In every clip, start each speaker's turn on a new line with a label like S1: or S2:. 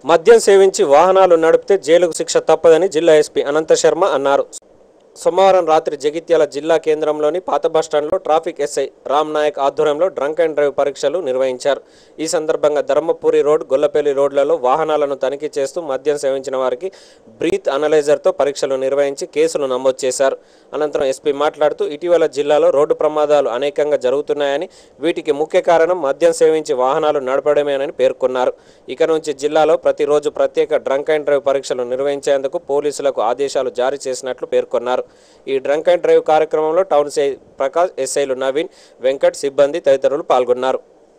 S1: మద్యం సేవించి వాహనాలు నడిపితే జైలుకు శిక్ష తప్పదని జిల్లా ఎస్పీ అనంత శర్మ అన్నారు సోమవారం రాత్రి జగిత్యాల జిల్లా కేంద్రంలోని పాత బస్టాండ్లో ట్రాఫిక్ ఎస్ఐ రామ్ నాయక్ ఆధ్వర్యంలో డ్రంక్ అండ్ డ్రైవ్ పరీక్షలు నిర్వహించారు ఈ సందర్భంగా ధర్మపురి రోడ్ గొల్లపల్లి రోడ్లలో వాహనాలను తనిఖీ చేస్తూ మద్యం సేవించిన వారికి బ్రీత్ అనలైజర్తో పరీక్షలు నిర్వహించి కేసులు నమోదు చేశారు అనంతరం ఎస్పీ మాట్లాడుతూ ఇటీవల జిల్లాలో రోడ్డు ప్రమాదాలు అనేకంగా జరుగుతున్నాయని వీటికి ముఖ్య కారణం మద్యం సేవించి వాహనాలు నడపడమేనని పేర్కొన్నారు ఇక నుంచి జిల్లాలో ప్రతిరోజు ప్రత్యేక డ్రంక్ అండ్ డ్రైవ్ పరీక్షలు నిర్వహించేందుకు పోలీసులకు ఆదేశాలు జారీ చేసినట్లు పేర్కొన్నారు ఈ డ్రంక్ అండ్ డ్రైవ్ కార్యక్రమంలో టౌన్ సై ప్రకాష్ ఎస్ఐలు నవీన్ వెంకట్ సిబ్బంది తదితరులు పాల్గొన్నారు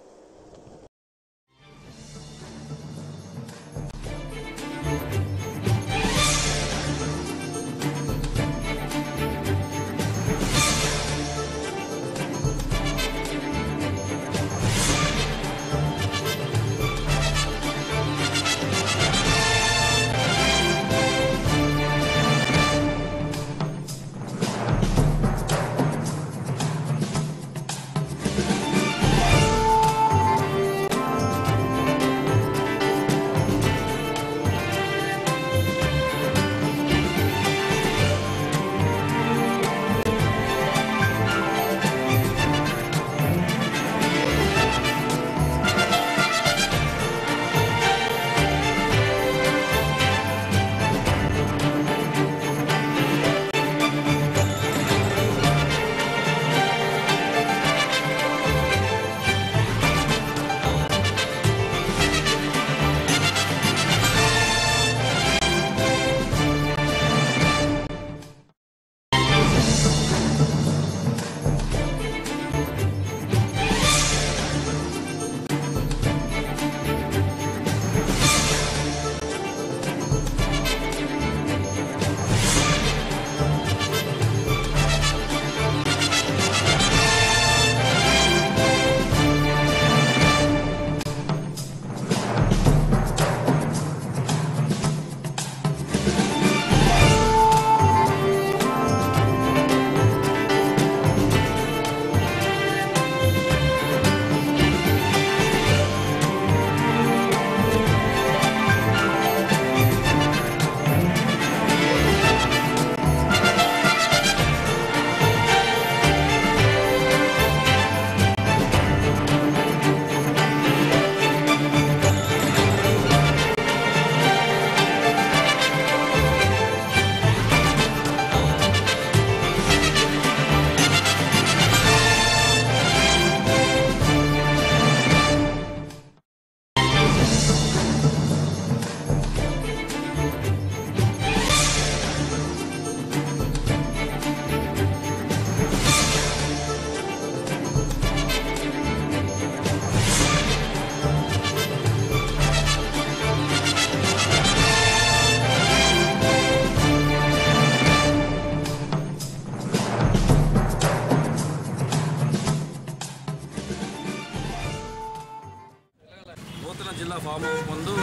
S2: నూతన జిల్లా ఫామ్ హౌస్ ముందు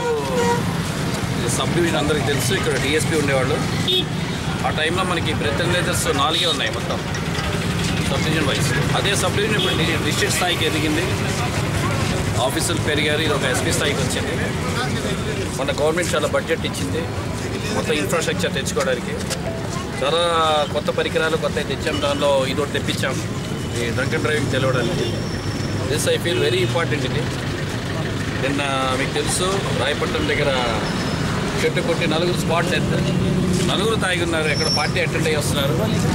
S2: ఇది సబ్ డివిజన్ అందరికీ తెలుసు ఇక్కడ డిఎస్పీ ఉండేవాళ్ళు ఆ టైంలో మనకి ప్రెటెండర్స్ నాలుగే ఉన్నాయి మొత్తం సబ్ డివిజన్ వైస్ అదే సబ్ డివిజన్ ఇప్పుడు డి- డిస్ట్రిక్ట్ స్థాయికి ఎదిగింది ఆఫీసులు పెరిగారు ఇది ఒక ఎస్పీ స్థాయికి వచ్చింది మన గవర్నమెంట్ చాలా బడ్జెట్ ఇచ్చింది మొత్తం ఇన్ఫ్రాస్ట్రక్చర్ తెచ్చుకోవడానికి చాలా కొత్త పరికరాలు కొత్త తెచ్చాం దానిలో ఇది ఒకటి తెప్పించాం ఈ డ్రంక్ అండ్ డ్రైవింగ్ తెలవడానికి this I feel very important ఇది నిన్న మీకు తెలుసు రాయపట్నం దగ్గర చెట్టు కొట్టి నలుగురు స్పాట్ డెత్ నలుగురు తాగి ఉన్నారు ఎక్కడ పార్టీ అటెండ్ అయ్యి వస్తున్నారు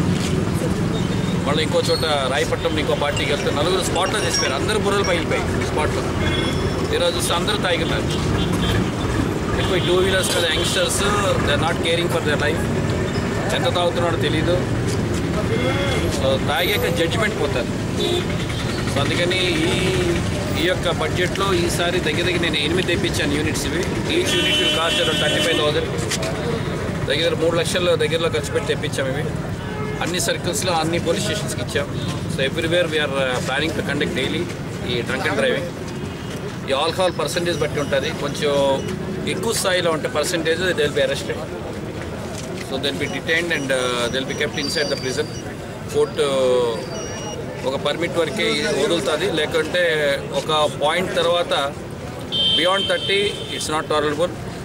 S2: మళ్ళీ ఇంకో చోట రాయపట్నం ఇంకో పార్టీకి వెళ్తే నలుగురు స్పాట్లో చేసిపోయారు అందరు బుర్రలు పగిలిపోయాయి స్పాట్లో ఈరోజు చూస్తే అందరూ తాగి ఉన్నారు ఎక్కువ టూ వీలర్స్ మీద youngsters they not caring for their life ఎంత తాగుతున్నాడో తెలీదు సో తాగాక జడ్జిమెంట్ పోతారు సో అందుకని ఈ ఈ యొక్క బడ్జెట్లో ఈసారి దగ్గర దగ్గర నేను ఎనిమిది తెప్పించాను యూనిట్స్ ఇవి each unit cost thirty five thousand దగ్గర మూడు లక్షల దగ్గరలో ఖర్చు పెట్టి తెప్పించాం ఇవి అన్ని సర్కిల్స్లో అన్ని పోలీస్ స్టేషన్స్కి ఇచ్చాం so everywhere we are planning to conduct daily ఈ డ్రంక్ అండ్ డ్రైవింగ్ ఈ ఆల్కహాల్ పర్సంటేజ్ బట్టి ఉంటుంది కొంచెం ఎక్కువ స్థాయిలో ఉంటే percentage they will be arrested so they'll be detained and they'll be kept inside the prison court ఒక పర్మిట్ వరకే వదులుతుంది లేకుంటే ఒక పాయింట్ తర్వాత beyond thirty it's not tolerable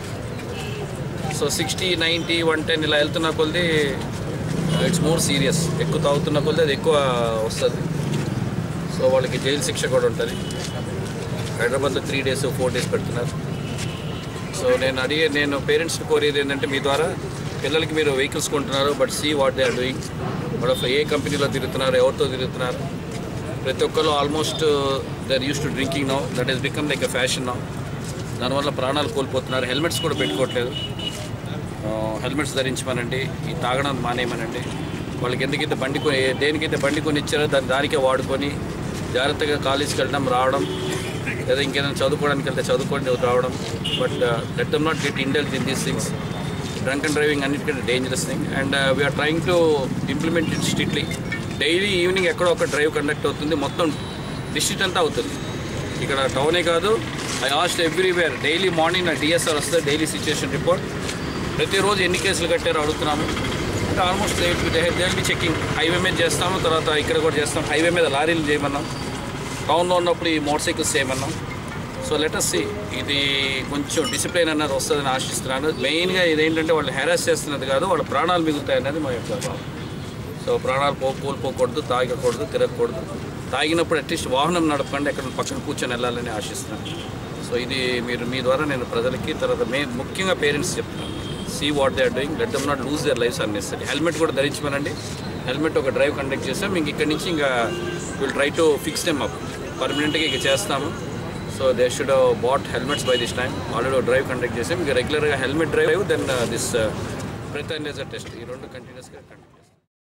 S2: so sixty ninety one ten ఇలా వెళ్తున్న కొద్దీ ఇట్స్ మోర్ సీరియస్ ఎక్కువ తాగుతున్న కొద్దీ అది ఎక్కువ వస్తుంది సో వాళ్ళకి జైలు శిక్ష కూడా ఉంటుంది హైదరాబాద్లో త్రీ డేస్ ఫోర్ డేస్ పెడుతున్నారు సో నేను అడిగే నేను పేరెంట్స్ని కోరేది ఏంటంటే మీ ద్వారా పిల్లలకి మీరు వెహికల్స్ కొంటున్నారు but see what they are doing but ఏ కంపెనీలో తిరుగుతున్నారు ఎవరితో తిరుగుతున్నారు ప్రతి ఒక్కరు almost they are use to drinking now that is become like a fashion now దానివల్ల ప్రాణాలు కోల్పోతున్నారు హెల్మెట్స్ కూడా పెట్టుకోవట్లేదు హెల్మెట్స్ ధరించమనండి ఈ తాగడం మానేయమనండి వాళ్ళకి ఎందుకైతే బండి కొని దేనికైతే బండి కొని ఇచ్చారో దాని దానికే వాడుకొని జాగ్రత్తగా కాలేజీకి వెళ్ళడం రావడం లేదా ఇంకేదైనా చదువుకోవడానికి వెళ్తే చదువుకోండి రావడం but let them not get indulge in these things drunk and driving అన్నిటికంటే dangerous thing and we are trying to implement it strictly daily evening ఎక్కడో ఒక డ్రైవ్ కండక్ట్ అవుతుంది మొత్తం డిస్ట్రిక్ట్ అంతా అవుతుంది ఇక్కడ టౌనే కాదు I asked everywhere daily morning నా డిఎస్ఆర్ వస్తుంది డైలీ సిచ్యుయేషన్ రిపోర్ట్ ప్రతిరోజు ఎన్ని కేసులు కట్టారో అడుగుతున్నాము అంటే almost they be checking highway మీద చేస్తాము తర్వాత ఇక్కడ కూడా చేస్తాం హైవే మీద లారీలు చేయమన్నాం టౌన్లో ఉన్నప్పుడు ఈ మోటార్ సైకిల్స్ చేయమన్నాం సో లెటస్ సి ఇది కొంచెం డిసిప్లిన్ అన్నది వస్తుందని ఆశిస్తున్నాను మెయిన్గా ఇదేంటంటే వాళ్ళు హెరాస్ చేస్తున్నది కాదు వాళ్ళ ప్రాణాలు మిగులుతాయి అనేది మా యొక్క భావం సో ప్రాణాలు పో కోల్పోకూడదు తాగకూడదు తిరగకూడదు తాగినప్పుడు అట్లీస్ట్ వాహనం నడపకుండా ఎక్కడ పక్కన కూర్చొని వెళ్ళాలని ఆశిస్తున్నాను సో ఇది మీరు మీ ద్వారా నేను ప్రజలకి తర్వాత మే ముఖ్యంగా పేరెంట్స్ చెప్తున్నాను see what they are doing let them not lose their lives unnecessary helmet కూడా ధరించమనండి హెల్మెట్ ఒక డ్రైవ్ కండక్ట్ చేస్తాం ఇంక ఇక్కడి నుంచి ఇంకా will try to fix them up పర్మనెంట్గా ఇక చేస్తాము so they should bought helmets by this time already drive conduct చేసాం ఇంకా రెగ్యులర్గా helmet drive then this breath and test ఈ రెండు కంటిన్యూస్గా కండక్ట్